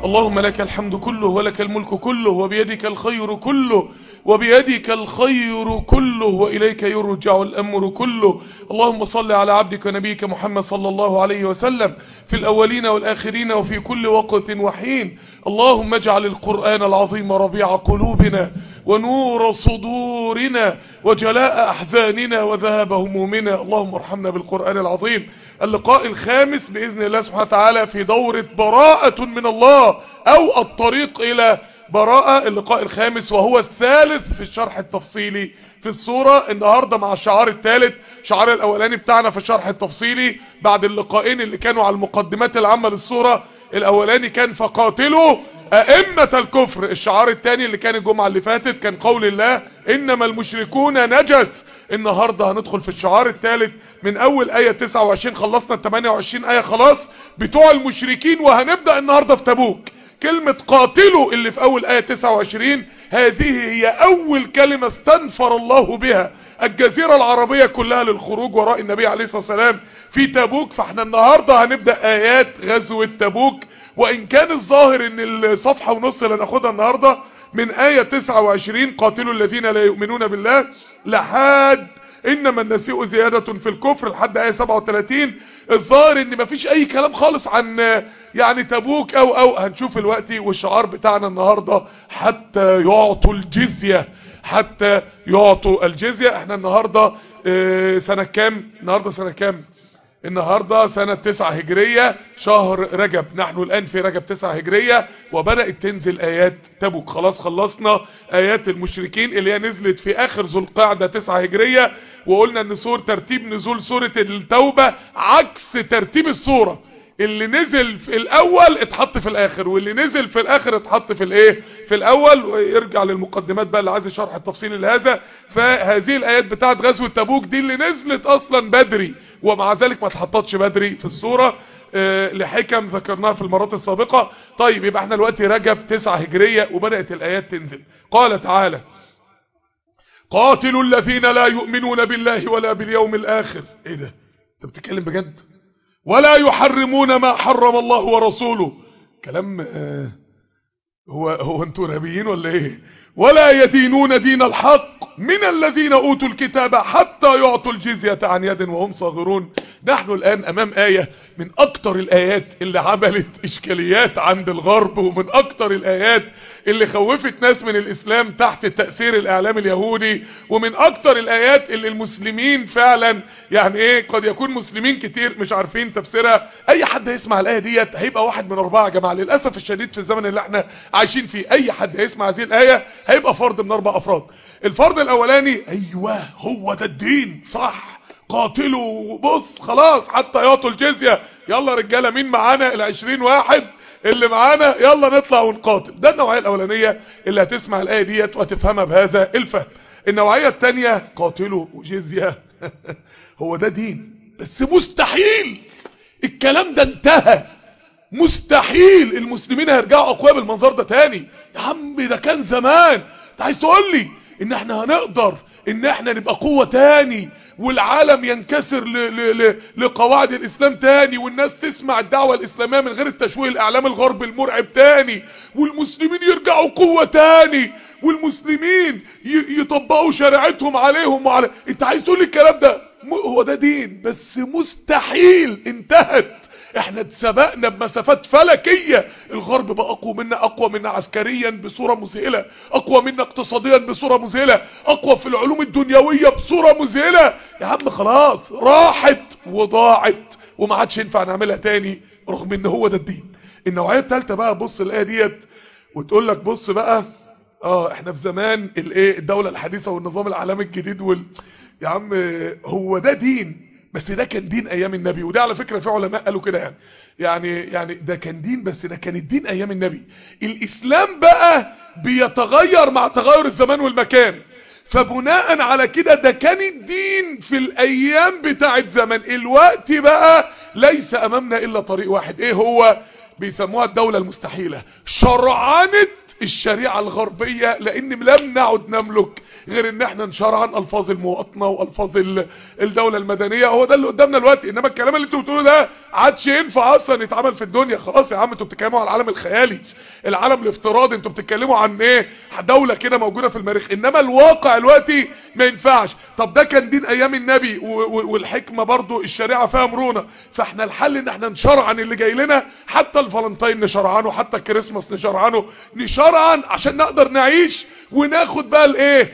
اللهم لك الحمد كله ولك الملك كله وبيدك الخير كله وبيدك الخير كله وإليك يرجع الأمر كله اللهم صل على عبدك ونبيك محمد صلى الله عليه وسلم في الأولين والآخرين وفي كل وقت وحين اللهم اجعل القرآن العظيم ربيع قلوبنا ونور صدورنا وجلاء أحزاننا وذهاب همومنا اللهم ارحمنا بالقرآن العظيم اللقاء الخامس بإذن الله سبحانه وتعالى في دورة براءة من الله أو الطريق إلى براءة اللقاء الخامس وهو الثالث في الشرح التفصيلي في الصورة النهاردة مع الشعار الثالث شعار الأولاني بتاعنا في الشرح التفصيلي بعد اللقاءين اللي كانوا على المقدمات العامة للصورة الأولاني كان فقاتلوا أئمة الكفر الشعار الثاني اللي كان الجمعة اللي فاتت كان قول الله إنما المشركون نجس النهاردة هندخل في الشعار الثالث من اول اية 29 خلصنا ال 28 اية خلاص بتوع المشركين وهنبدأ النهاردة في تبوك كلمة قاتلوا اللي في اول اية 29 هذه هي اول كلمة استنفر الله بها الجزيرة العربية كلها للخروج وراء النبي عليه الصلاة والسلام في تبوك فاحنا النهاردة هنبدأ ايات غزوة تبوك وان كان الظاهر ان الصفحة ونص اللي هناخدها النهاردة من آية 29 قاتلوا الذين لا يؤمنون بالله لحد انما النسيء زيادة في الكفر لحد آية 37 الظاهر ان مفيش اي كلام خالص عن يعني تبوك او او هنشوف الوقت والشعار بتاعنا النهاردة حتى يعطوا الجزية حتى يعطوا الجزية احنا النهاردة اه سنة كام النهاردة سنة كام النهاردة سنة تسعة هجرية شهر رجب نحن الآن في رجب تسعة هجرية وبدأت تنزل آيات تبوك خلاص خلصنا آيات المشركين اللي هي نزلت في آخر ذو القعدة تسعة هجرية وقلنا ان سور ترتيب نزول سورة التوبة عكس ترتيب السورة اللي نزل في الاول اتحط في الاخر واللي نزل في الاخر اتحط في الايه في الاول ويرجع للمقدمات بقى اللي عايز شرح التفصيل لهذا فهذه الايات بتاعت غزوة تبوك دي اللي نزلت اصلا بدري ومع ذلك ما اتحطتش بدري في الصورة اه لحكم ذكرناها في المرات السابقة طيب يبقى احنا دلوقتي رجب تسعة هجرية وبدأت الايات تنزل قال تعالى قاتلوا الذين لا يؤمنون بالله ولا باليوم الاخر ايه ده انت بتتكلم بجد ولا يحرمون ما حرم الله ورسوله كلام آه هو هو انتوا نبيين ولا ايه ولا يدينون دين الحق من الذين اوتوا الكتاب حتى يعطوا الجزية عن يد وهم صاغرون نحن الان امام آية من اكتر الايات اللي عملت اشكاليات عند الغرب ومن اكتر الايات اللي خوفت ناس من الاسلام تحت تأثير الاعلام اليهودي ومن اكتر الايات اللي المسلمين فعلا يعني ايه قد يكون مسلمين كتير مش عارفين تفسيرها اي حد يسمع الاية ديت هيبقى واحد من اربعة يا جماعة للأسف الشديد في الزمن اللي احنا عايشين فيه اي حد هيسمع هذه الاية هيبقى فرد من اربع افراد الفرد الاولاني ايوه هو ده الدين صح قاتلوا بص خلاص حتى يعطوا الجزية يلا رجالة مين معانا العشرين واحد اللي معانا يلا نطلع ونقاتل ده النوعية الاولانية اللي هتسمع الاية ديت وهتفهمها بهذا الفهم النوعية التانية قاتلوا وجزية هو ده دين بس مستحيل الكلام ده انتهى مستحيل المسلمين هيرجعوا اقوياء بالمنظر ده تاني يا عم ده كان زمان انت عايز تقول لي ان احنا هنقدر ان احنا نبقى قوة تاني والعالم ينكسر ل ل ل لقواعد الاسلام تاني والناس تسمع الدعوة الاسلامية من غير التشويه الاعلام الغرب المرعب تاني والمسلمين يرجعوا قوة تاني والمسلمين يطبقوا شريعتهم عليهم وعلى انت عايز تقول لي الكلام ده هو ده دين بس مستحيل انتهت احنا اتسبقنا بمسافات فلكية الغرب بقى اقوى منا اقوى منا عسكريا بصورة مذهلة اقوى منا اقتصاديا بصورة مذهلة اقوى في العلوم الدنيوية بصورة مذهلة يا عم خلاص راحت وضاعت وما عادش ينفع نعملها تاني رغم ان هو ده الدين النوعية الثالثة بقى بص الايه ديت وتقول لك بص بقى اه احنا في زمان الايه الدولة الحديثة والنظام العالمي الجديد وال يا عم هو ده دين بس ده كان دين ايام النبي وده على فكرة في علماء قالوا كده يعني يعني يعني ده كان دين بس ده كان الدين ايام النبي الاسلام بقى بيتغير مع تغير الزمان والمكان فبناء على كده ده كان الدين في الايام بتاعت زمان الوقت بقى ليس امامنا الا طريق واحد ايه هو بيسموها الدولة المستحيلة شرعنة الشريعة الغربية لان لم نعد نملك غير ان احنا نشرعن الفاظ المواطنة والفاظ الدولة المدنية هو ده اللي قدامنا دلوقتي انما الكلام اللي انتوا بتقولوه ده عادش ينفع اصلا يتعمل في الدنيا خلاص يا عم انتوا بتتكلموا على العالم الخيالي العالم الافتراضي انتوا بتتكلموا عن ايه دولة كده موجودة في المريخ انما الواقع دلوقتي ما ينفعش طب ده كان دين ايام النبي والحكمة برضو الشريعة فيها مرونة فاحنا الحل ان احنا نشرعن اللي جاي لنا حتى الفالنتين نشرعنه حتى الكريسماس نشرعنه نشرعن عشان نقدر نعيش وناخد بقى الايه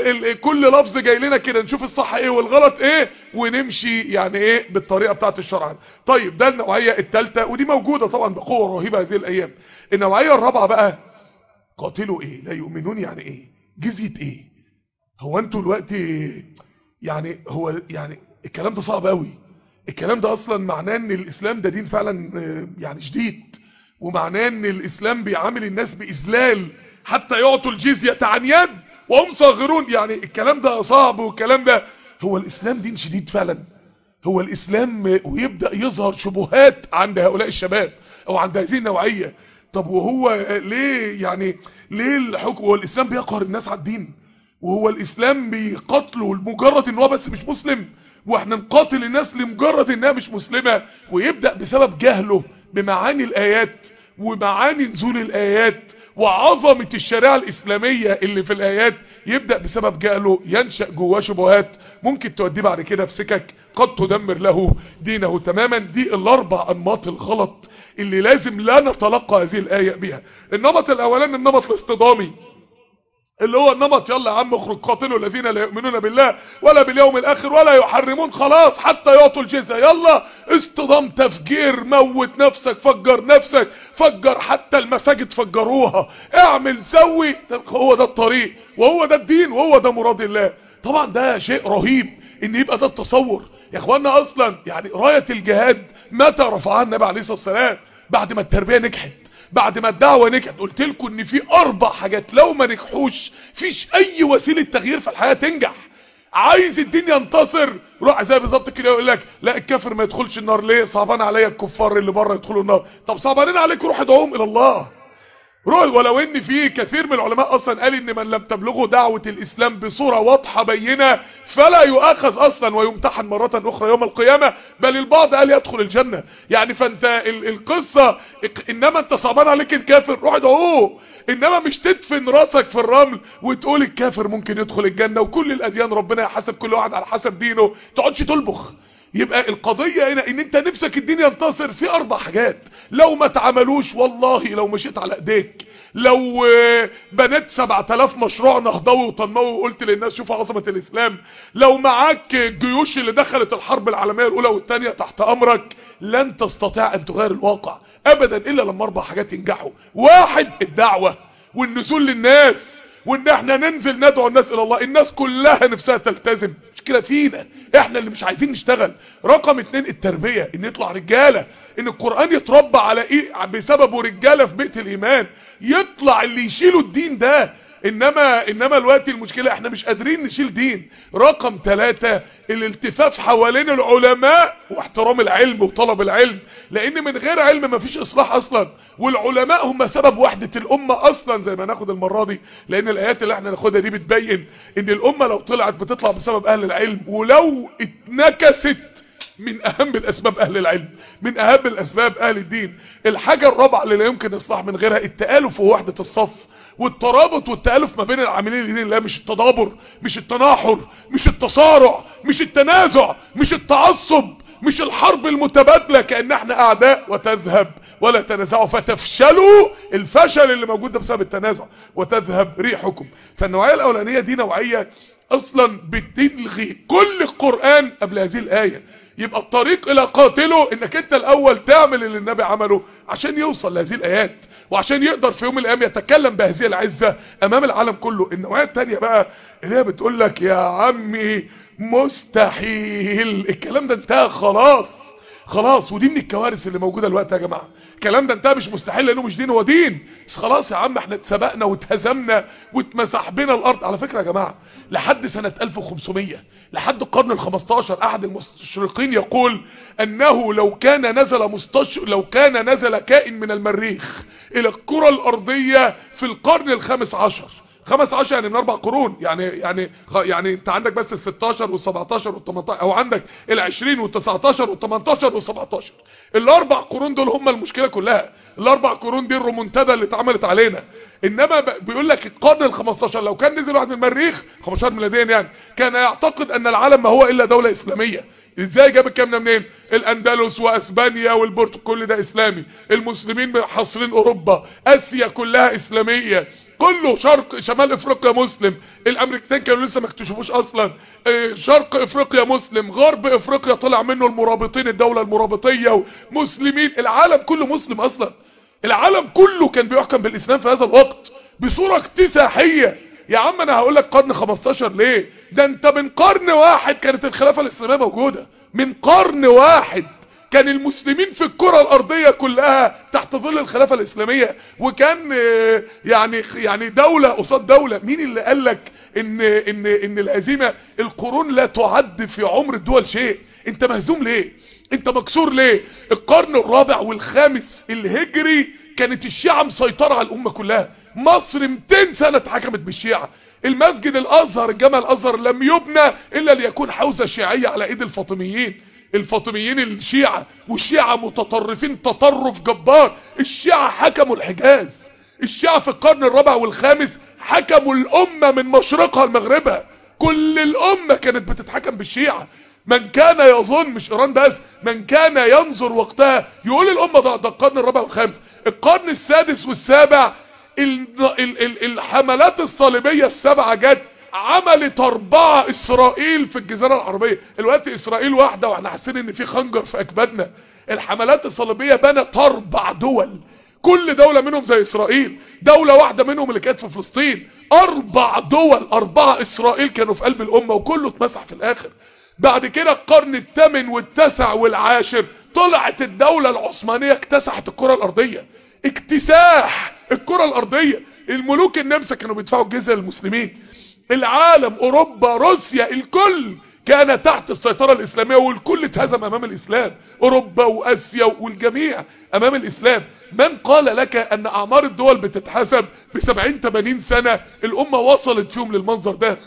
كل لفظ جاي لنا كده نشوف الصح ايه والغلط ايه ونمشي يعني ايه بالطريقه بتاعه الشرع طيب ده النوعيه الثالثه ودي موجوده طبعا بقوه رهيبه هذه الايام النوعيه الرابعه بقى قاتلوا ايه لا يؤمنون يعني ايه جزيه ايه هو انتوا دلوقتي يعني هو يعني الكلام ده صعب قوي الكلام ده اصلا معناه ان الاسلام ده دين فعلا يعني شديد ومعناه ان الاسلام بيعامل الناس باذلال حتى يعطوا الجزية عن يد وهم صاغرون يعني الكلام ده صعب والكلام ده هو الاسلام دين شديد فعلا هو الاسلام ويبدأ يظهر شبهات عند هؤلاء الشباب او عند هذه النوعية طب وهو ليه يعني ليه الحكم هو الاسلام بيقهر الناس على الدين وهو الاسلام بيقتله لمجرد ان هو بس مش مسلم واحنا نقاتل الناس لمجرد انها مش مسلمة ويبدأ بسبب جهله بمعاني الايات ومعاني نزول الايات وعظمة الشريعة الاسلامية اللي في الايات يبدأ بسبب جهله ينشأ جواه شبهات ممكن توديه بعد كده في سكك قد تدمر له دينه تماما دي الاربع انماط الغلط اللي لازم لا نتلقى هذه الاية بها النمط الاولاني النمط الاصطدامي اللي هو النمط يلا يا عم اخرج قاتلوا الذين لا يؤمنون بالله ولا باليوم الاخر ولا يحرمون خلاص حتى يعطوا الجزية يلا اصطدام تفجير موت نفسك فجر نفسك فجر حتى المساجد فجروها اعمل سوي هو ده الطريق وهو ده الدين وهو ده مراد الله طبعا ده شيء رهيب ان يبقى ده التصور يا اخوانا اصلا يعني راية الجهاد متى رفعها النبي عليه الصلاة والسلام بعد ما التربية نجحت بعد ما الدعوة نجحت قلت لكم ان في اربع حاجات لو ما نجحوش فيش اي وسيلة تغيير في الحياة تنجح عايز الدين ينتصر روح زي بالظبط كده يقول لك لا الكافر ما يدخلش النار ليه صعبان عليا الكفار اللي بره يدخلوا النار طب صعبانين عليك روح ادعوهم الى الله روح ولو ان في كثير من العلماء اصلا قال ان من لم تبلغه دعوة الاسلام بصورة واضحة بينة فلا يؤخذ اصلا ويمتحن مرة اخرى يوم القيامة بل البعض قال يدخل الجنة يعني فانت القصة انما انت صعبان عليك الكافر روح ادعوه انما مش تدفن راسك في الرمل وتقول الكافر ممكن يدخل الجنة وكل الاديان ربنا يحاسب كل واحد على حسب دينه تقعدش تلبخ يبقى القضية هنا ان انت نفسك الدين ينتصر في اربع حاجات لو ما تعملوش والله لو مشيت على ايديك لو بنيت 7000 مشروع نهضوي وتنموي وقلت للناس شوفوا عظمة الاسلام لو معاك الجيوش اللي دخلت الحرب العالمية الاولى والثانية تحت امرك لن تستطيع ان تغير الواقع ابدا الا لما اربع حاجات ينجحوا واحد الدعوة والنزول للناس وان احنا ننزل ندعو الناس الى الله الناس كلها نفسها تلتزم مشكلة فينا احنا اللي مش عايزين نشتغل رقم اتنين التربية ان يطلع رجالة ان القرآن يتربى على ايه بسببه رجالة في بيت الايمان يطلع اللي يشيلوا الدين ده انما انما الوقت المشكلة احنا مش قادرين نشيل دين رقم ثلاثة الالتفاف حوالين العلماء واحترام العلم وطلب العلم لان من غير علم مفيش اصلاح اصلا والعلماء هم سبب وحدة الامة اصلا زي ما ناخد المرة دي لان الايات اللي احنا ناخدها دي بتبين ان الامة لو طلعت بتطلع بسبب اهل العلم ولو اتنكست من اهم الاسباب اهل العلم من اهم الاسباب اهل الدين الحاجة الرابعة اللي لا يمكن اصلاح من غيرها التآلف ووحدة الصف والترابط والتألف ما بين العاملين الاثنين لا مش التدابر مش التناحر مش التصارع مش التنازع مش التعصب مش الحرب المتبادلة كأن احنا اعداء وتذهب ولا تنازعوا فتفشلوا الفشل اللي موجود ده بسبب التنازع وتذهب ريحكم فالنوعية الاولانية دي نوعية اصلا بتلغي كل القرآن قبل هذه الآية يبقى الطريق الى قاتله انك انت الاول تعمل اللي النبي عمله عشان يوصل لهذه الايات وعشان يقدر في يوم من الايام يتكلم بهذه العزة امام العالم كله النوعية التانية بقى اللي هي بتقول لك يا عمي مستحيل الكلام ده انتهى خلاص خلاص ودي من الكوارث اللي موجوده دلوقتي يا جماعه الكلام ده انتهى مش مستحيل لانه مش دين هو دين بس خلاص يا عم احنا اتسبقنا واتهزمنا واتمسح بنا الارض على فكره يا جماعه لحد سنه 1500 لحد القرن ال15 احد المستشرقين يقول انه لو كان نزل مستش لو كان نزل كائن من المريخ الى الكره الارضيه في القرن الخامس عشر خمس عشر يعني من اربع قرون يعني يعني يعني انت عندك بس ال 16 وال 17 وال 18 او عندك ال 20 وال 19 وال 18 وال 17 الاربع قرون دول هم المشكله كلها الاربع قرون دي الرومونتادا اللي اتعملت علينا انما بيقول لك القرن ال 15 لو كان نزل واحد من المريخ 15 ميلاديا يعني كان يعتقد ان العالم ما هو الا دوله اسلاميه ازاي جاب الكلام ده منين الاندلس واسبانيا والبرتغال كل ده اسلامي المسلمين حاصرين اوروبا اسيا كلها اسلاميه كله شرق شمال افريقيا مسلم الامريكتين كانوا لسه ما اكتشفوش اصلا شرق افريقيا مسلم غرب افريقيا طلع منه المرابطين الدولة المرابطية ومسلمين العالم كله مسلم اصلا العالم كله كان بيحكم بالاسلام في هذا الوقت بصورة اكتساحية يا عم انا هقول لك قرن 15 ليه ده انت من قرن واحد كانت الخلافة الاسلامية موجودة من قرن واحد كان المسلمين في الكرة الارضية كلها تحت ظل الخلافة الاسلامية وكان يعني يعني دولة قصاد دولة مين اللي قال لك ان ان ان الهزيمة القرون لا تعد في عمر الدول شيء انت مهزوم ليه انت مكسور ليه القرن الرابع والخامس الهجري كانت الشيعة مسيطرة على الامة كلها مصر 200 سنة اتحكمت بالشيعة المسجد الازهر الجامع الازهر لم يبنى الا ليكون حوزة شيعية على ايد الفاطميين الفاطميين الشيعة والشيعة متطرفين تطرف جبار الشيعة حكموا الحجاز الشيعة في القرن الرابع والخامس حكموا الامة من مشرقها لمغربها كل الامة كانت بتتحكم بالشيعة من كان يظن مش ايران بس من كان ينظر وقتها يقول الامة ده, ده القرن الرابع والخامس القرن السادس والسابع ال ال ال الحملات الصليبية السبعة جت عملت اربعة اسرائيل في الجزيرة العربية الوقت اسرائيل واحدة واحنا حاسين ان في خنجر في اكبادنا الحملات الصليبية بنت اربع دول كل دولة منهم زي اسرائيل دولة واحدة منهم اللي كانت في فلسطين اربع دول اربعة اسرائيل كانوا في قلب الامة وكله اتمسح في الاخر بعد كده القرن الثامن والتاسع والعاشر طلعت الدولة العثمانية اكتسحت الكرة الارضية اكتساح الكرة الارضية الملوك النمسا كانوا بيدفعوا الجزية للمسلمين العالم اوروبا روسيا الكل كان تحت السيطرة الاسلامية والكل اتهزم امام الاسلام اوروبا واسيا والجميع امام الاسلام من قال لك ان اعمار الدول بتتحسب بسبعين تمانين سنة الامة وصلت فيهم للمنظر ده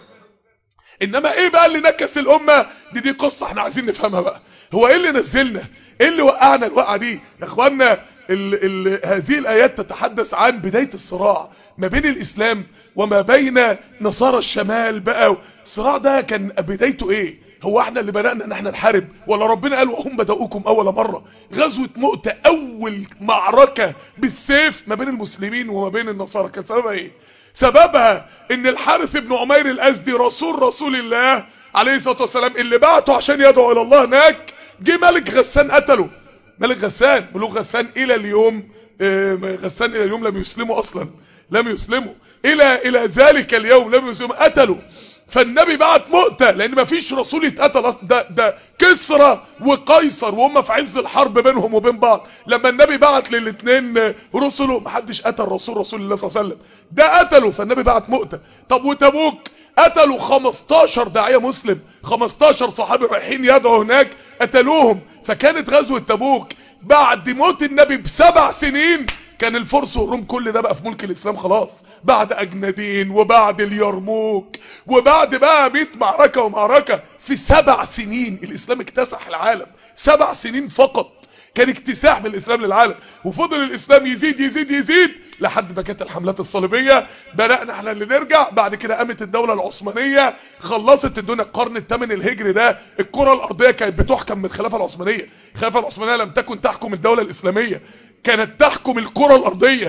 انما ايه بقى اللي نكس الامة دي دي قصة احنا عايزين نفهمها بقى هو ايه اللي نزلنا ايه اللي وقعنا الوقعة دي يا اخوانا ال ال هذه الايات تتحدث عن بداية الصراع ما بين الاسلام وما بين نصارى الشمال بقى الصراع ده كان بدايته ايه هو احنا اللي بدأنا ان احنا نحارب ولا ربنا قال وهم بدأوكم اول مرة غزوة مؤتة اول معركة بالسيف ما بين المسلمين وما بين النصارى كان سببها ايه سببها ان الحارث بن عمير الازدي رسول رسول الله عليه الصلاة والسلام اللي بعته عشان يدعو الى الله هناك جه ملك غسان قتله ملك غسان ملوك غسان الى اليوم غسان الى اليوم لم يسلموا اصلا لم يسلموا الى الى ذلك اليوم لم يسلموا قتلوا فالنبي بعت مؤتة لان مفيش رسول يتقتل ده ده كسرى وقيصر وهم في عز الحرب بينهم وبين بعض لما النبي بعت للاثنين رسله محدش قتل رسول رسول الله صلى الله عليه وسلم ده قتلوا فالنبي بعت مؤتة طب وتبوك قتلوا 15 داعية مسلم 15 صحابي رايحين يدعوا هناك قتلوهم فكانت غزوة تبوك بعد موت النبي بسبع سنين كان الفرس والروم كل ده بقى في ملك الاسلام خلاص بعد اجندين وبعد اليرموك وبعد بقى 100 معركة ومعركة في سبع سنين الاسلام اكتسح العالم سبع سنين فقط كان اكتساح بالاسلام للعالم وفضل الاسلام يزيد يزيد يزيد لحد ما كانت الحملات الصليبيه بدانا احنا اللي نرجع بعد كده قامت الدوله العثمانيه خلصت الدنيا القرن الثامن الهجري ده الكره الارضيه كانت بتحكم من الخلافه العثمانيه الخلافه العثمانيه لم تكن تحكم الدوله الاسلاميه كانت تحكم الكره الارضيه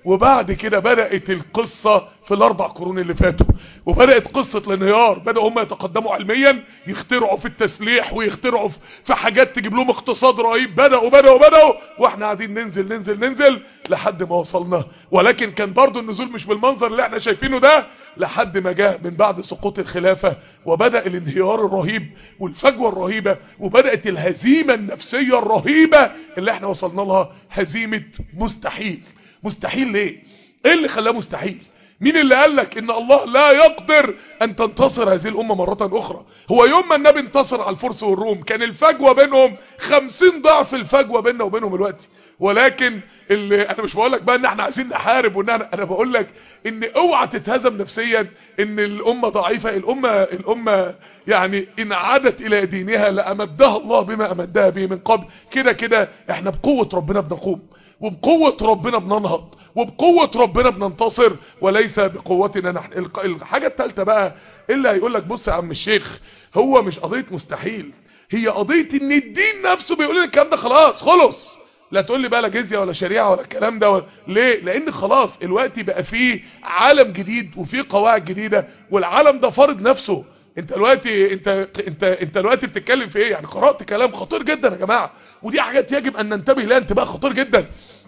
وبعد كده بدأت القصة في الاربع قرون اللي فاتوا وبدأت قصة الانهيار بدأوا هم يتقدموا علميا يخترعوا في التسليح ويخترعوا في حاجات تجيب لهم اقتصاد رهيب بدأوا بدأوا بدأوا واحنا قاعدين ننزل ننزل ننزل لحد ما وصلنا ولكن كان برضو النزول مش بالمنظر اللي احنا شايفينه ده لحد ما جاء من بعد سقوط الخلافة وبدأ الانهيار الرهيب والفجوة الرهيبة وبدأت الهزيمة النفسية الرهيبة اللي احنا وصلنا لها هزيمة مستحيل مستحيل ليه ايه اللي خلاه مستحيل مين اللي قال لك ان الله لا يقدر ان تنتصر هذه الامة مرة اخرى هو يوم ما النبي انتصر على الفرس والروم كان الفجوة بينهم خمسين ضعف الفجوة بيننا وبينهم الوقت ولكن اللي انا مش بقول لك بقى ان احنا عايزين نحارب وان انا, أنا بقول لك ان اوعى تتهزم نفسيا ان الامة ضعيفة الامة الامة يعني ان عادت الى دينها لامدها الله بما امدها به من قبل كده كده احنا بقوة ربنا بنقوم وبقوة ربنا بننهض وبقوة ربنا بننتصر وليس بقوتنا نحن الحاجة الثالثة بقى اللي هيقول لك بص يا عم الشيخ هو مش قضية مستحيل هي قضية ان الدين نفسه بيقول لك الكلام ده خلاص خلص لا تقول لي بقى لا جزيه ولا شريعه ولا الكلام ده ولا ليه لان خلاص الوقت بقى فيه عالم جديد وفيه قواعد جديده والعالم ده فرض نفسه انت دلوقتي انت انت انت دلوقتي بتتكلم في ايه يعني قرات كلام خطير جدا يا جماعه ودي حاجات يجب ان ننتبه لها انتباه خطير جدا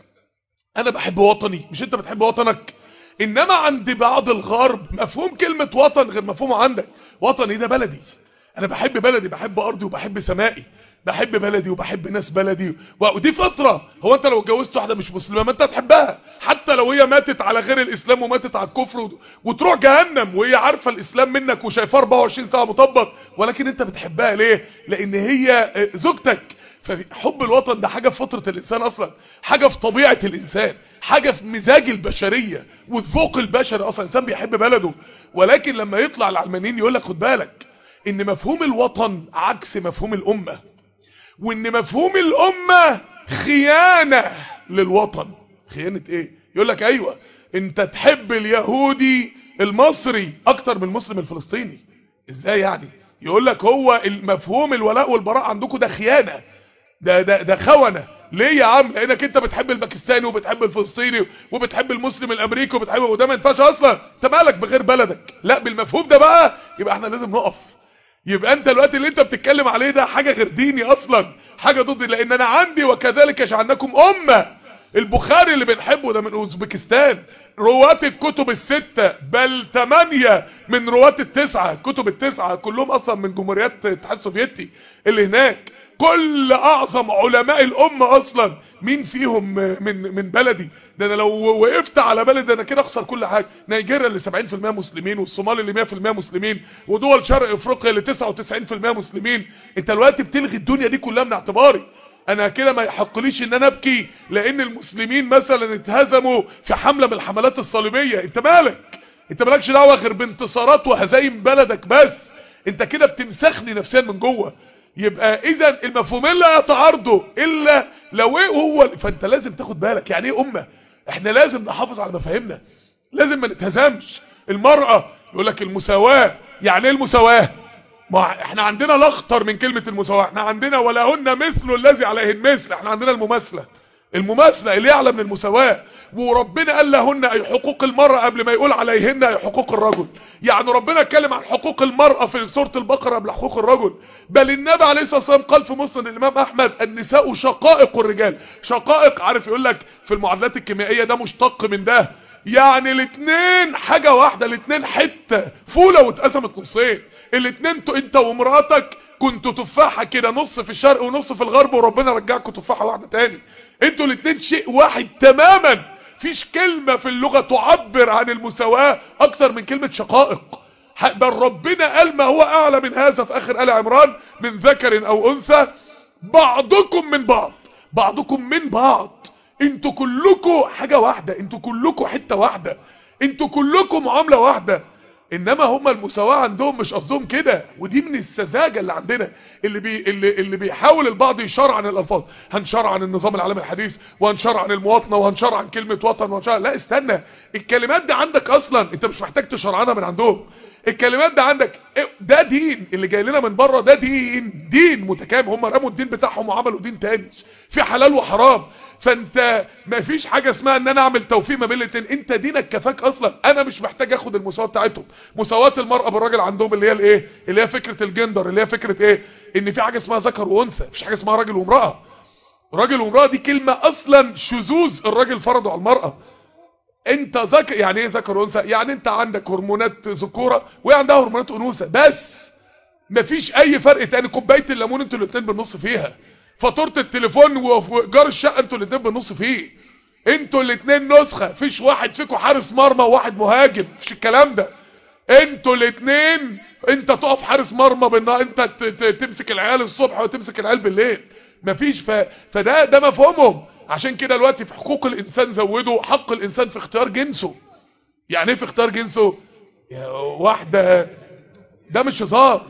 انا بحب وطني مش انت بتحب وطنك انما عند بعض الغرب مفهوم كلمه وطن غير مفهومه عندك وطني ده بلدي انا بحب بلدي بحب ارضي وبحب سمائي بحب بلدي وبحب ناس بلدي ودي فطرة هو انت لو اتجوزت واحدة مش مسلمة ما انت تحبها حتى لو هي ماتت على غير الاسلام وماتت على الكفر وتروح جهنم وهي عارفة الاسلام منك وشايفاه 24 ساعة مطبق ولكن انت بتحبها ليه لان هي زوجتك فحب الوطن ده حاجة في فطرة الانسان اصلا حاجة في طبيعة الانسان حاجة في مزاج البشرية والذوق البشري اصلا الانسان بيحب بلده ولكن لما يطلع العلمانيين يقول لك خد بالك ان مفهوم الوطن عكس مفهوم الامه وان مفهوم الامة خيانة للوطن خيانة ايه يقول لك ايوه انت تحب اليهودي المصري اكتر من المسلم الفلسطيني ازاي يعني يقول لك هو المفهوم الولاء والبراء عندكم ده خيانة ده ده ده خونة ليه يا عم لانك انت بتحب الباكستاني وبتحب الفلسطيني وبتحب المسلم الامريكي وبتحب وده ما ينفعش اصلا انت مالك بغير بلدك لا بالمفهوم ده بقى يبقى احنا لازم نقف يبقى انت الوقت اللي انت بتتكلم عليه ده حاجة غير ديني اصلا حاجة ضد لان انا عندي وكذلك جعلناكم امة البخاري اللي بنحبه ده من اوزبكستان رواة الكتب الستة بل ثمانية من رواة التسعة الكتب التسعة كلهم اصلا من جمهوريات الاتحاد السوفيتي اللي هناك كل اعظم علماء الامة اصلا مين فيهم من من بلدي ده انا لو وقفت على بلد انا كده اخسر كل حاجة نيجيريا اللي 70% مسلمين والصومال اللي 100% مسلمين ودول شرق افريقيا اللي 99% مسلمين انت دلوقتي بتلغي الدنيا دي كلها من اعتباري انا كده ما يحقليش ان انا ابكي لان المسلمين مثلا اتهزموا في حملة من الحملات الصليبية انت مالك انت مالكش دعوة غير بانتصارات وهزايم بلدك بس انت كده بتمسخني نفسيا من جوه يبقى اذا المفهومين لا يتعارضوا الا لو ايه هو فانت لازم تاخد بالك يعني ايه امه احنا لازم نحافظ على مفاهيمنا لازم ما نتهزمش المرأة يقول لك المساواة يعني ايه المساواة ما احنا عندنا الاخطر من كلمة المساواة احنا عندنا ولهن مثل الذي عليهن مثل احنا عندنا المماثلة المماثلة اللي يعلى من المساواة وربنا قال لهن اي حقوق المرأة قبل ما يقول عليهن اي حقوق الرجل يعني ربنا اتكلم عن حقوق المرأة في سورة البقرة قبل حقوق الرجل بل النبي عليه الصلاة والسلام قال في مسند الامام احمد النساء شقائق الرجال شقائق عارف يقول لك في المعادلات الكيميائية ده مشتق من ده يعني الاثنين حاجة واحدة الاثنين حتة فولة واتقسمت نصين الاثنين انت ومراتك كنتوا تفاحة كده نص في الشرق ونص في الغرب وربنا رجعكم تفاحة واحدة تاني انتوا الاثنين شيء واحد تماما فيش كلمة في اللغة تعبر عن المساواة اكتر من كلمة شقائق بل ربنا قال ما هو اعلى من هذا في اخر آل عمران من ذكر او انثى بعضكم من بعض بعضكم من بعض انتوا كلكم حاجة واحدة انتوا كلكم حتة واحدة انتوا كلكم معاملة واحدة انما هم المساواة عندهم مش قصدهم كده ودي من السذاجة اللي عندنا اللي بي اللي, اللي بيحاول البعض يشرع عن الالفاظ هنشرع عن النظام العالمي الحديث وهنشرع عن المواطنة وهنشرع عن كلمة وطن وهنشرع لا استنى الكلمات دي عندك اصلا انت مش محتاج تشرعنها من عندهم الكلمات ده عندك إيه؟ ده دين اللي جاي لنا من بره ده دين دين متكامل هم رموا الدين بتاعهم وعملوا دين تاني في حلال وحرام فانت ما فيش حاجه اسمها ان انا اعمل توفيق ما بين الاثنين انت دينك كفاك اصلا انا مش محتاج اخد المساواه بتاعتهم مساواه المراه بالراجل عندهم اللي هي الايه اللي هي فكره الجندر اللي هي فكره ايه ان في حاجه اسمها ذكر وانثى مفيش حاجه اسمها راجل وامراه راجل وامراه دي كلمه اصلا شذوذ الراجل فرضه على المراه انت ذكر يعني ايه ذكر وانثى يعني انت عندك هرمونات ذكوره وهي عندها هرمونات انوثه بس مفيش اي فرق تاني كوبايه الليمون انتوا الاثنين بالنص فيها فاتوره التليفون وايجار الشقه انتوا الاثنين بالنص فيه انتوا الاثنين نسخه فيش واحد فيكم حارس مرمى وواحد مهاجم مفيش الكلام ده انتوا الاثنين انت تقف حارس مرمى بالنهار انت ت- ت- تمسك العيال الصبح وتمسك العيال بالليل مفيش ف... فده ده مفهومهم عشان كده دلوقتي في حقوق الانسان زودوا حق الانسان في اختيار جنسه يعني ايه في اختيار جنسه يا واحده ده مش هزار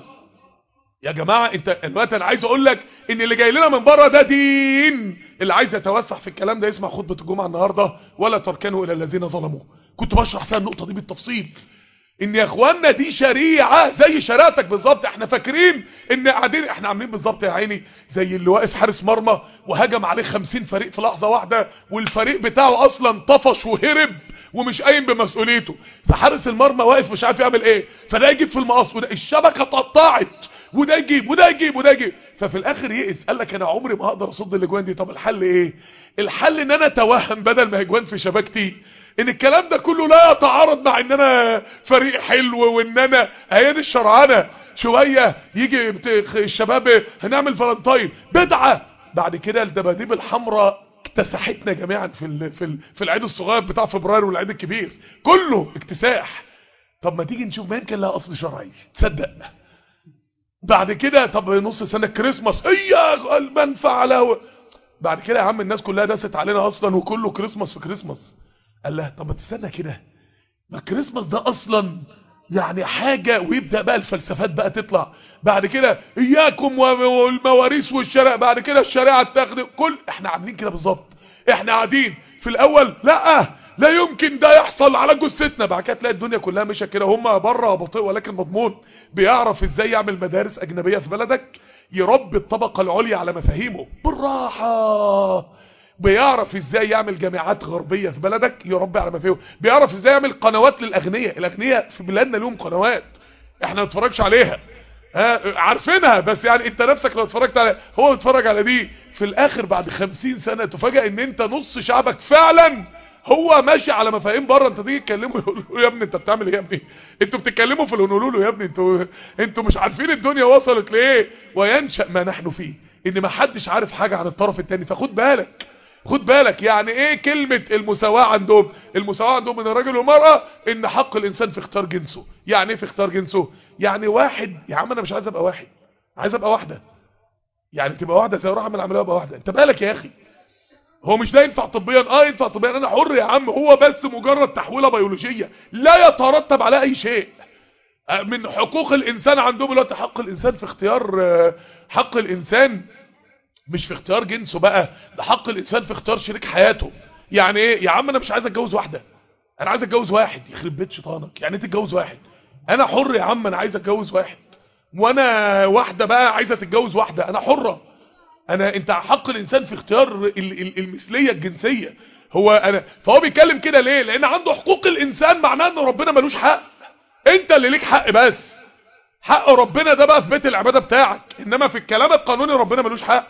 يا جماعه انت دلوقتي انا عايز اقول لك ان اللي جاي لنا من بره ده دين اللي عايز يتوسع في الكلام ده يسمع خطبه الجمعه النهارده ولا تركنوا الى الذين ظلموا كنت بشرح فيها النقطه دي بالتفصيل ان يا اخوانا دي شريعه زي شريعتك بالظبط احنا فاكرين ان قاعدين احنا عاملين بالظبط يا عيني زي اللي واقف حارس مرمى وهجم عليه 50 فريق في لحظه واحده والفريق بتاعه اصلا طفش وهرب ومش قايم بمسؤوليته فحارس المرمى واقف مش عارف يعمل ايه فده يجيب في المقص وده الشبكه اتقطعت وده يجيب وده يجيب وده يجيب ففي الاخر يئس قال لك انا عمري ما هقدر اصد الاجوان دي طب الحل ايه الحل ان انا اتوهم بدل ما اجوان في شبكتي ان الكلام ده كله لا يتعارض مع ان انا فريق حلو وان انا هي دي الشرعنه شويه يجي بت- الشباب هنعمل فالنتاين بدعه بعد كده الدباديب الحمراء اكتسحتنا جميعا في ال في ال في العيد الصغير بتاع فبراير والعيد الكبير كله اكتساح طب ما تيجي نشوف مين كان لها اصل شرعي تصدق بعد كده طب نص سنه كريسماس هي من فعله بعد كده يا عم الناس كلها دست علينا اصلا وكله كريسماس في كريسماس قال لها طب ما تستنى كده ما الكريسماس ده اصلا يعني حاجة ويبدأ بقى الفلسفات بقى تطلع بعد كده اياكم والمواريث والشرع بعد كده الشريعة تاخد كل احنا عاملين كده بالظبط احنا قاعدين في الاول لا لا يمكن ده يحصل على جثتنا بعد كده تلاقي الدنيا كلها مشى كده هم بره بطيء ولكن مضمون بيعرف ازاي يعمل مدارس اجنبية في بلدك يربي الطبقة العليا على مفاهيمه بالراحة بيعرف ازاي يعمل جامعات غربية في بلدك يربي على مفاهيمه بيعرف ازاي يعمل قنوات للاغنياء الاغنياء في بلادنا لهم قنوات احنا ما نتفرجش عليها ها عارفينها بس يعني انت نفسك لو اتفرجت على هو بيتفرج على دي في الاخر بعد خمسين سنة تفاجئ ان انت نص شعبك فعلا هو ماشي على مفاهيم بره انت تيجي تكلمه يقول له يا ابني انت بتعمل ايه يا ابني انتوا بتتكلموا في الهونولولو يا ابني انتوا انتوا مش عارفين الدنيا وصلت لايه وينشأ ما نحن فيه ان ما حدش عارف حاجة عن الطرف التاني فخد بالك خد بالك يعني ايه كلمة المساواة عندهم المساواة عندهم من الرجل والمرأة ان حق الانسان في اختيار جنسه يعني ايه في اختيار جنسه يعني واحد يا عم انا مش عايز ابقى واحد عايز ابقى واحدة يعني تبقى واحدة زي اروح اعمل عملية ابقى واحدة انت بالك يا اخي هو مش ده ينفع طبيا اه ينفع طبيا انا حر يا عم هو بس مجرد تحويلة بيولوجية لا يترتب على اي شيء آه، من حقوق الانسان عندهم دلوقتي حق الانسان في اختيار آه، حق الانسان مش في اختيار جنسه بقى ده حق الانسان في اختيار شريك حياته يعني ايه يا عم انا مش عايز اتجوز واحده انا عايز اتجوز واحد يخرب بيت شيطانك يعني ايه تتجوز واحد انا حر يا عم انا عايز اتجوز واحد وانا واحده بقى عايزه تتجوز واحده انا حره انا انت حق الانسان في اختيار ال- ال- المثليه الجنسيه هو انا فهو بيتكلم كده ليه لان عنده حقوق الانسان معناه ان ربنا ملوش حق انت اللي ليك حق بس حق ربنا ده بقى في بيت العباده بتاعك انما في الكلام القانوني ربنا ملوش حق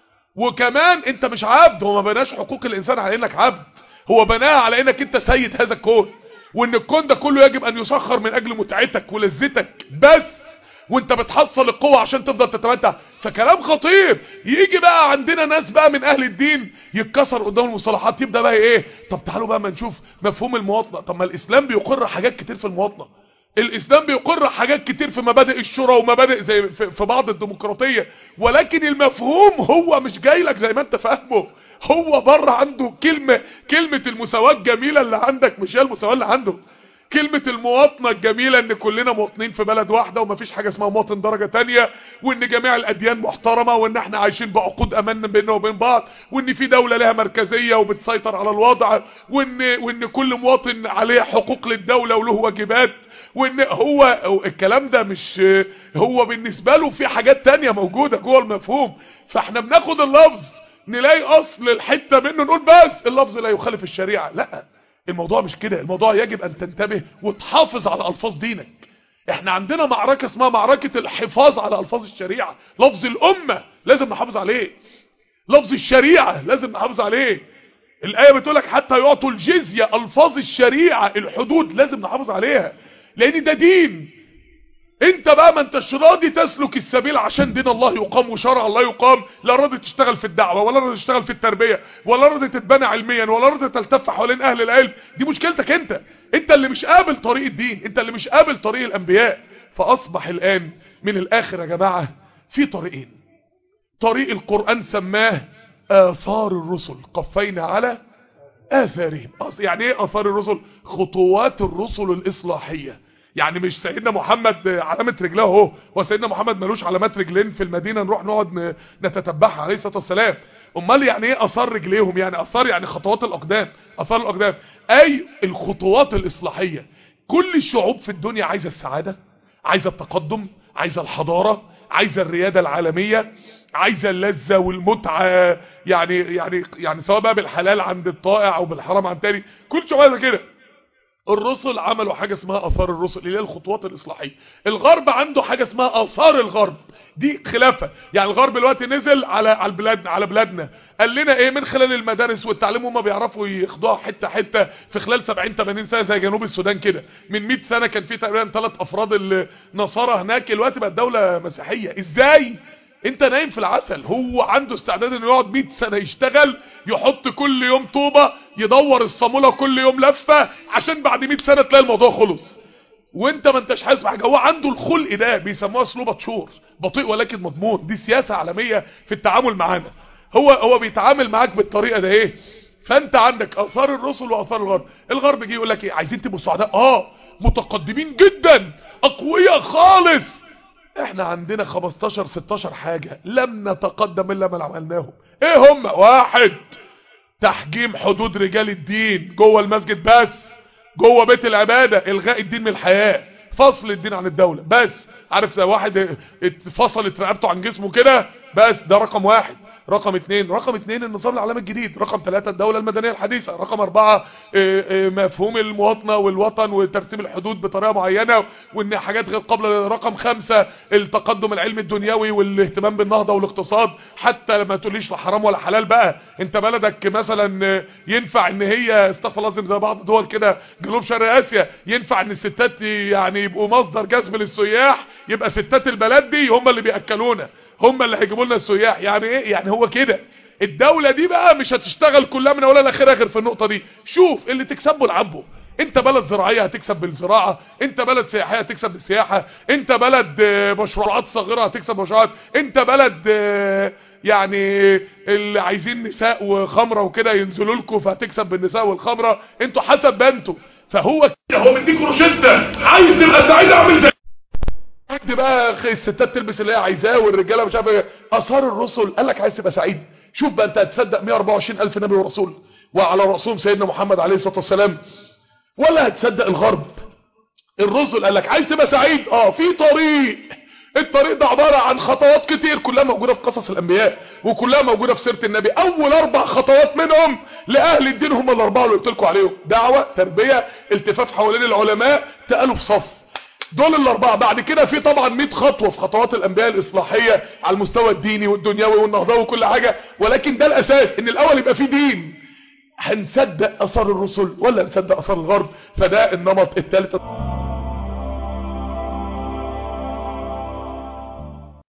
وكمان انت مش عبد هو ما بناش حقوق الانسان على انك عبد هو بناها على انك انت سيد هذا الكون وان الكون ده كله يجب ان يسخر من اجل متعتك ولذتك بس وانت بتحصل القوة عشان تفضل تتمتع فكلام خطير يجي بقى عندنا ناس بقى من اهل الدين يتكسر قدام المصطلحات يبدأ بقى ايه طب تعالوا بقى ما نشوف مفهوم المواطنة طب ما الاسلام بيقر حاجات كتير في المواطنة الاسلام بيقر حاجات كتير في مبادئ الشورى ومبادئ زي في في بعض الديمقراطيه ولكن المفهوم هو مش جاي لك زي ما انت فاهمه هو بره عنده كلمه كلمه المساواه الجميله اللي عندك مش هي المساواه اللي عنده كلمة المواطنة الجميلة ان كلنا مواطنين في بلد واحدة ومفيش حاجة اسمها مواطن درجة تانية وان جميع الاديان محترمة وان احنا عايشين بعقود امان بيننا وبين بعض وان في دولة لها مركزية وبتسيطر على الوضع وان, وان كل مواطن عليه حقوق للدولة وله واجبات وان هو الكلام ده مش هو بالنسبة له في حاجات تانية موجودة جوه المفهوم فاحنا بناخد اللفظ نلاقي اصل الحتة منه نقول بس اللفظ لا يخالف الشريعة لا الموضوع مش كده الموضوع يجب ان تنتبه وتحافظ على الفاظ دينك احنا عندنا معركة اسمها معركة الحفاظ على الفاظ الشريعة لفظ الامة لازم نحافظ عليه لفظ الشريعة لازم نحافظ عليه الآية بتقولك حتى يعطوا الجزية الفاظ الشريعة الحدود لازم نحافظ عليها لان ده دين انت بقى ما انتش راضي تسلك السبيل عشان دين الله يقام وشرع الله يقام لا راضي تشتغل في الدعوة ولا راضي تشتغل في التربية ولا راضي تتبنى علميا ولا راضي تلتف حوالين اهل العلم دي مشكلتك انت انت اللي مش قابل طريق الدين انت اللي مش قابل طريق الانبياء فاصبح الان من الاخر يا جماعة في طريقين طريق القرآن سماه اثار الرسل قفينا على اثارهم يعني ايه اثار الرسل خطوات الرسل الاصلاحيه يعني مش سيدنا محمد علامة رجله اهو وسيدنا محمد ملوش علامات رجلين في المدينة نروح نقعد نتتبعها عليه الصلاة والسلام امال يعني ايه اثار رجليهم يعني اثار يعني خطوات الاقدام اثار الاقدام اي الخطوات الاصلاحية كل الشعوب في الدنيا عايزة السعادة عايزة التقدم عايزة الحضارة عايزة الريادة العالمية عايزة اللذة والمتعة يعني يعني يعني سواء بقى بالحلال عند الطائع او بالحرام عند تاني كل شعوب عايزة كده الرسل عملوا حاجة اسمها اثار الرسل اللي هي الخطوات الاصلاحية الغرب عنده حاجة اسمها اثار الغرب دي خلافة يعني الغرب دلوقتي نزل على على بلادنا على بلادنا قال لنا ايه من خلال المدارس والتعليم هم بيعرفوا ياخدوها حتة حتة في خلال 70 80 سنة زي جنوب السودان كده من 100 سنة كان في تقريبا ثلاث افراد النصارى هناك دلوقتي بقت دولة مسيحية ازاي انت نايم في العسل هو عنده استعداد انه يقعد 100 سنة يشتغل يحط كل يوم طوبة يدور الصامولة كل يوم لفة عشان بعد 100 سنة تلاقي الموضوع خلص وانت ما انتش حاسس بحاجه هو عنده الخلق ده بيسموها اسلوب شور بطيء ولكن مضمون دي سياسة عالمية في التعامل معانا هو هو بيتعامل معاك بالطريقة ده ايه فانت عندك اثار الرسل واثار الغرب الغرب جه يقول لك ايه عايزين تبقوا سعداء اه متقدمين جدا اقوياء خالص احنا عندنا 15 16 حاجة لم نتقدم الا ما عملناهم ايه هم واحد تحجيم حدود رجال الدين جوه المسجد بس جوه بيت العبادة الغاء الدين من الحياة فصل الدين عن الدولة بس عارف زي واحد اتفصلت رقبته عن جسمه كده بس ده رقم واحد رقم اتنين رقم اتنين النظام العالمي الجديد رقم ثلاثة الدولة المدنية الحديثة رقم اربعة اه اه مفهوم المواطنة والوطن وترتيب الحدود بطريقة معينة وان حاجات غير قابلة رقم خمسة التقدم العلمي الدنيوي والاهتمام بالنهضة والاقتصاد حتى ما تقوليش لا حرام ولا حلال بقى انت بلدك مثلا ينفع ان هي استغفر لازم زي بعض الدول كده جنوب شرق اسيا ينفع ان الستات يعني يبقوا مصدر جذب للسياح يبقى ستات البلد دي هم اللي بياكلونا هم اللي هيجيبوا لنا السياح يعني ايه يعني هو كده الدولة دي بقى مش هتشتغل كلها من اولها لاخرها غير في النقطة دي شوف اللي تكسبه العبه انت بلد زراعية هتكسب بالزراعة انت بلد سياحية هتكسب بالسياحة انت بلد مشروعات صغيرة هتكسب مشروعات انت بلد يعني اللي عايزين نساء وخمرة وكده ينزلوا لكم فهتكسب بالنساء والخمرة انتوا حسب ما انتوا فهو كده هو مديك روشتة عايز تبقى سعيد اعمل زي حد بقى الستات تلبس اللي هي عايزاه والرجاله مش عارف ايه اثار الرسل قال لك عايز تبقى سعيد شوف بقى انت هتصدق 124 الف نبي ورسول وعلى رسولهم سيدنا محمد عليه الصلاه والسلام ولا هتصدق الغرب الرسل قال لك عايز تبقى سعيد اه في طريق الطريق ده عبارة عن خطوات كتير كلها موجودة في قصص الانبياء وكلها موجودة في سيرة النبي اول اربع خطوات منهم لاهل الدين هم الاربعة اللي قلت لكم عليهم دعوة تربية التفاف حوالين العلماء تألف صف دول الاربعة بعد كده في طبعا 100 خطوة في خطوات الانبياء الاصلاحية على المستوى الديني والدنيوي والنهضوي وكل حاجة ولكن ده الاساس ان الاول يبقى فيه دين هنصدق اثار الرسل ولا نصدق اثار الغرب فده النمط الثالث